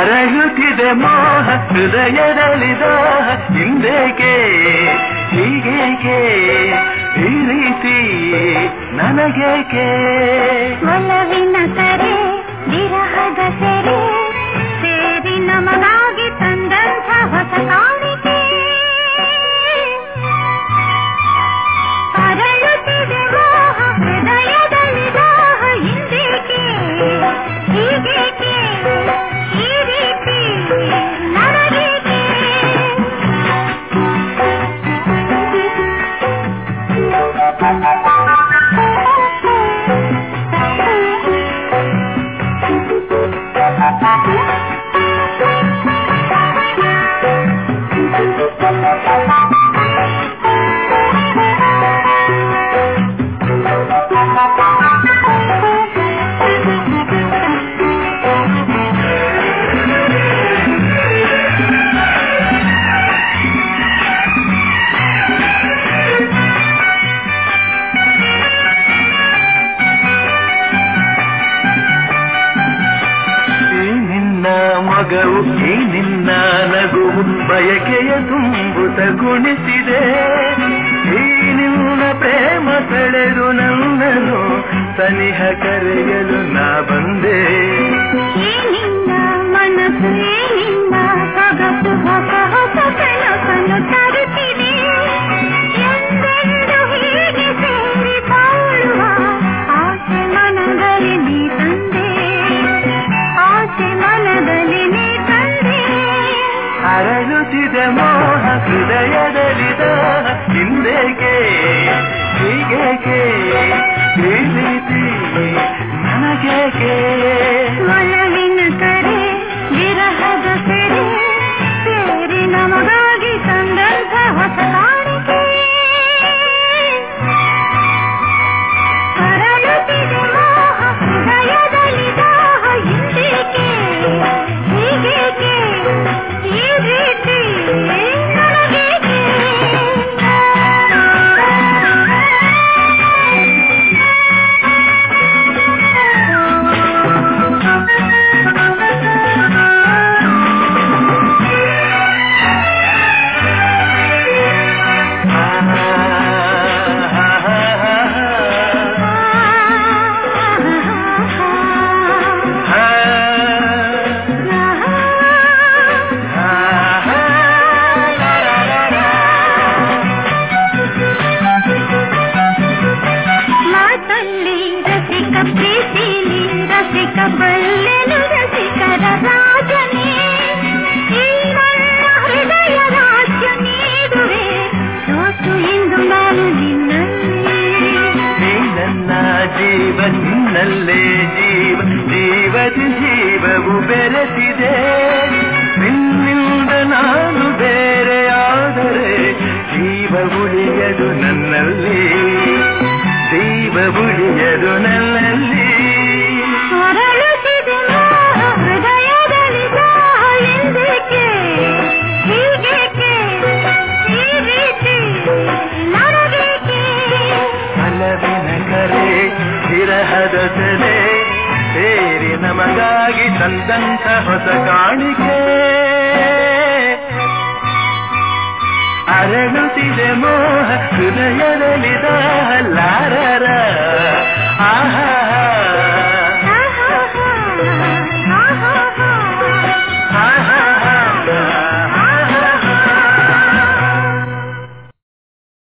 ಅರಳುತ್ತಿದೆ ಮೋಹ ಹೃದಯದಲ್ಲಿದ ಹಿಂದೇಕೆ ಹೀಗೇಕೆ ಈ ರೀತಿ ನನಗೇಕೆ ಒಲವಿನ ಕರೆ ವಿರಹದ ಸೆರೆ ಸೇರಿ ನಮಗಾಗಿ ತಂದಂಥ ಹೊಸ ಕಾಣಿಕೆ ಅರಳುತ್ತಿದೆ ಮೋಹ ಹೃದಯದಲ್ಲಿ ದಾಹ ಹಿಂದೇಕೆ ಹೀಗೇಕೆ ಈ ರೀತಿ ನನಗೇಕೆ ಈ ನಿನ್ನ ಮಗವು ಈ ನಿನ್ನ ನಗುವು ಬಯಕೆಯ ತುಂಬುತ ಕುಣಿಸಿದೆ ಈ ನಿನ್ನ ಪ್ರೇಮ ಸೆಳೆದು ನನ್ನನು ಸನಿಹ ಕರೆಯಲು ನಾ ಬಂದೆ ಈ ನಿನ್ನ ಮನಸ್ಸು ಈ ನಿನ್ನ ಸೊಗಸು ಹೊಸ ಹೊಸ ಕನಸನ್ನು ತರುತ್ತಿದೆ ಎಂದೆಂದು ಹೀಗೆ ಸೇರಿ ಬಾಳುವ ಆಸೆ ಮನದಲ್ಲಿ ನೀ ತಂದೆ ಆಸೆ ಮನದಲ್ಲಿ ನೀ ತಂದೆ ಅರಳುತ್ತಿದೆ ಮೋಹ ಹೃದಯದಲ್ಲಿದ ಹಿಂದೇಕೆ ಹೀಗೇಕೆ ಈ ರೀತಿ ನನಗೇಕೆ ಒಲವಿನ ಕರೆ ವಿರಹದ ಸೆರೆ ಸೇರಿ ನಮಗಾಗಿ ತಂದಂಥ ಹೊಸ ಕಾಣಿಕೆ ಅರಳುತ್ತಿದೆ ಮೋಹ ಹೃದಯದಲ್ಲಿ ದಾಹ ಹಿಂದೇಕೆ ಹೀಗೇಕೆ ಈ ರೀತಿ ಮಾತಲ್ಲಿ ರಸಿಕ ಪ್ರೀತಿಲಿ ರಸಿಕ ಬಲ್ಲೆನು ರಸಿಕರ ರಾಜನೇ ಈ ನನ್ನ ಹೃದಯ ರಾಜ್ಯ ನೀಡುವೆ ಸೋತು ಇಂದು ನಾನು ನಿನ್ನಲ್ಲಿ ನೀ ನನ್ನ ಜೀವ ನಿನ್ನಲ್ಲೇ ಜೀವ ಜೀವದಿ ಜೀವವು ಬೆರೆತಿದೆ ನಿನ್ನಿಂದ ನಾನು ಬೇರೆಯಾದರೆ ಜೀವ ಉಳಿಯದು ನನ್ನಲ್ಲಿ ಜೀವ ಉಳಿಯದು ನನ್ನಲ್ಲಿ ಹೊರಳುತ್ತಿದೆ ಮೋಹ ಹೃದಯದಲ್ಲಿ ದಾಹ ಎಂದೇಕೆ ಹೀಗೇಕೆ ಈ ರೀತಿ ನನಗೇಕೆ ಫಲವಿನ ಕರೆ ವಿರಹದ ಸೆಲೆ ಸೇರಿ ನಮಗಾಗಿ ತಂದಂಥ ಹೊಸ ಕಾಣಿಕೆ ಅರಳುತ್ತಿದೆ ಮೋಹ ಹೃದಯದಲ್ಲಿದ